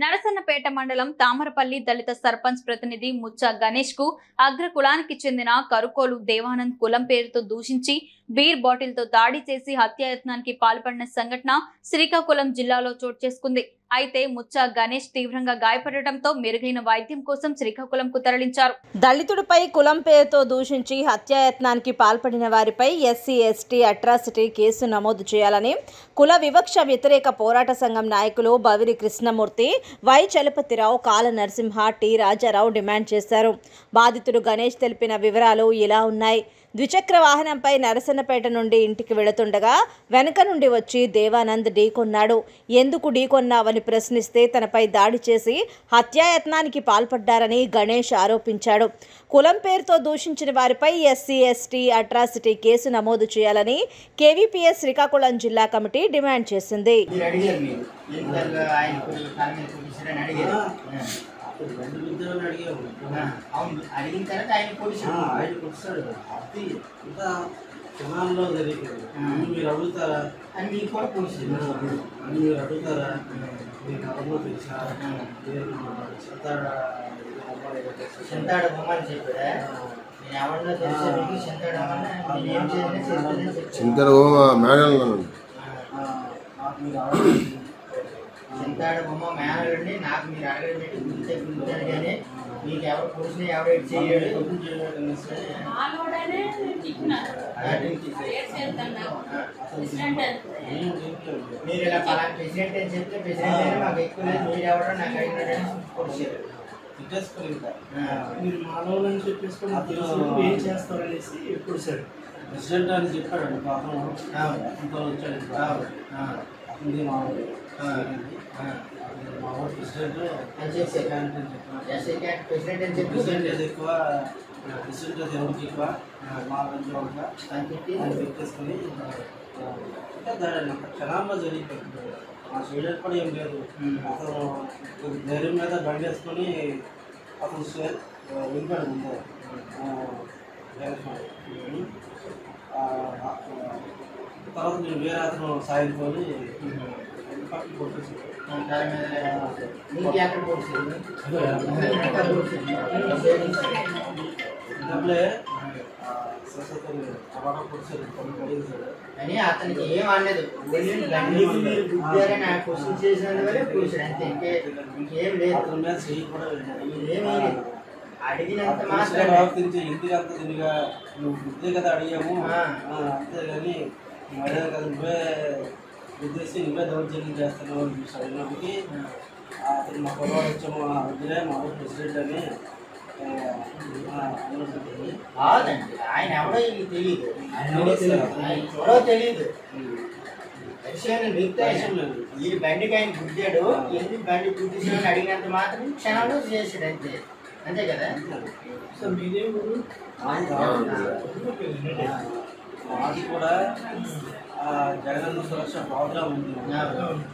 నరసన్నపేట మండలం తామరపల్లి దళిత సర్పంచ్ ప్రతినిధి ముచ్చ గణేష్ కు అగ్ర కులానికి చెందిన కరుకోలు దేవానంద్ కులం పేరుతో దూషించి బీర్ బాటిల్ తో దాడి చేసి హత్యాయత్నానికి పాల్పడిన సంఘటన శ్రీకాకుళం జిల్లాలో చోటు చేసుకుంది అయితే ముచ్చ గణేష్ తీవ్రంగా గాయపడటంతో మెరుగైన వైద్యం కోసం శ్రీకాకుళంకు తరలించారు దళితుడిపై కులం పేరుతో దూషించి హత్యాయత్నానికి పాల్పడిన వారిపై ఎస్సీ ఎస్టీ అట్రాసిటీ కేసు నమోదు చేయాలని కుల వివక్ష వ్యతిరేక పోరాట సంఘం నాయకులు బవిరి కృష్ణమూర్తి వై చలపతిరావు కాల నరసింహ టి రాజారావు డిమాండ్ చేశారు బాధితుడు గణేష్ తెలిపిన వివరాలు ఇలా ఉన్నాయి ద్విచక్ర వాహనంపై నరసన్నపేట నుండి ఇంటికి వెళుతుండగా వెనక నుండి వచ్చి దేవానంద్ ఢీకొన్నాడు ఎందుకు ఢీకొన్నావని ప్రశ్నిస్తే తనపై దాడి చేసి హత్యాయత్నానికి పాల్పడ్డారని గణేష్ ఆరోపించాడు కులం పేరుతో దూషించిన వారిపై ఎస్సీ ఎస్టీ అట్రాసిటీ కేసు నమోదు చేయాలని కేవీపీఎస్ శ్రీకాకుళం జిల్లా కమిటీ డిమాండ్ చేసింది మీరు అడిగారు మీరు ఎందుకు ఆయన కొంచెం తల మీద కొట్టించారని అడిగారు రెండు విద్యలను అడిగాము ఆ, అవును అడిగిన తర్వాత ఆయన ఆ, కొట్టించారు ఆయన కొట్టాడు అది ఇంకా జనాల్లో జరిగింది ఆ. మీరు అడుగుతారా అని మీకు కూడా కొట్టించారు అని మీరు అడుగుతారా మీకు అర్థమో తెలుసా ఆ. నేను చెప్తాడా చింతాడ బొమ్మని చెప్పాడా నేను ఎవరిలో తెలిసే మీకు చింతాడ బొమ్మని నేను ఏం చేసినా చేస్తుందని చెప్పాడు చింతన మేడల్లో నాకు మీరు అడగండి చింతాడ బొమ్మ మేనలుండి నాకు మీరు అడగడం పెట్టి గుర్తే గుర్తాను కానీ మీకు ఎవరు పురుషుని ఎవరు ఎటు చేయడు ఓపెన్ చేయడానికి సరే మాలోడనే తిట్టినారు. అసలు ప్రెసిడెంట్ అని. ఏం చెప్పలేదు మీరు ఇలా పలానా ప్రెసిడెంట్ అని చెప్తే ప్రెసిడెంట్ అని మాకు ఎక్కువ లేదు మీరు ఎవరో నాకు అడిగినాడని కొట్టారు తిట్టేసుకోరు ఇంకా మీరు మానవులని చెప్పేసుకొని తెలుసు ఏం చేస్తారనేసి ఎప్పుడు సరే ప్రెసిడెంట్ అని చెప్పాడు పాపం అవును ఇంత వచ్చాడు అవును ఆ, ఇది మా వాడు. ఆ, ఆ. మా వాడు ప్రెసిడెంట్ అని చెప్పారు క్యాండిడేట్ అని చెప్పాడు. ఎస్ఐ క్యాంట్ ప్రెసిడెంట్ అని చెప్పి ప్రెసిడెంట్ ఏది ఎక్కువ ప్రెసిడెంట్ అది ఎవరికి ఎక్కువ మా నుంచి ఒక అని చెప్పి అని పెట్టేసుకొని ఇంకా దాని క్షణాల్లో జరిగిపోయింది మా చేయడం కూడా ఏం లేదు ఉమ్. అతను ధైర్యం మీద బండి వేసుకొని అతను షే- వెళ్ళిపోయాడు ముందే ఆ, జగన్మోహన్. ఉమ్. ఆ, ఆ, తర్వాత నేను వేరే అతను సాయంత్రం పక్కన కొట్టేసి తల మీద లేకపోతే. నీకు ఎక్కడ పొడిచారు ఎక్కడ పొడిచారు డబ్బులే సరస్వతి టమాటా పొడిచారు కొన్ని కడిగేశాడు అని అతనికి ఏం అనలేదు వెళ్ళి బండి మీరు గుద్దారని ఆ క్వశ్చన్ చేసినందువల్లే కూర్చాడు అంతే ఇంకే ఇంకేం లేదు అతని మీద చెయ్యి కూడా ఏమీ లేదు అడిగినంత తెలుసుగా మాత్రం ప్రవర్తించి ఇంటికి అంత తిరిగా నువ్వు బుద్ధే కదా అడిగాము ఆ. ఆ, అంతేగాని మర్యాద కదా నువ్వే ఉద్దేశి నువ్వే దౌర్జన్యం చేస్తున్నావు అని చూసి అడిగినప్పటికీ అతను మా పొరవాడు వచ్చాము వద్దులే మా ఊరు ప్రెసిడెంట్ అని ఆ, ఆ, అన్నప్పటికీ, కాదండి ఆయన ఎవడో ఇది తెలియదు ఆయన ఎవరో తెలియదు. ఆయన ఎవరో తెలియదు విషయం మిగతా విషయం లేదు. ఈ బండికి ఆయన గుద్దాడు ఎందుకు బండి గుద్దేసాడని అడిగినంత మాత్రం క్షణంలో చేసాడు అంతే అంతే కదా సో మీదే ఊరు మాది కూడా ఆ, జగనన్న సురక్ష ప్రోగ్రామ్ ఉంది ఆ.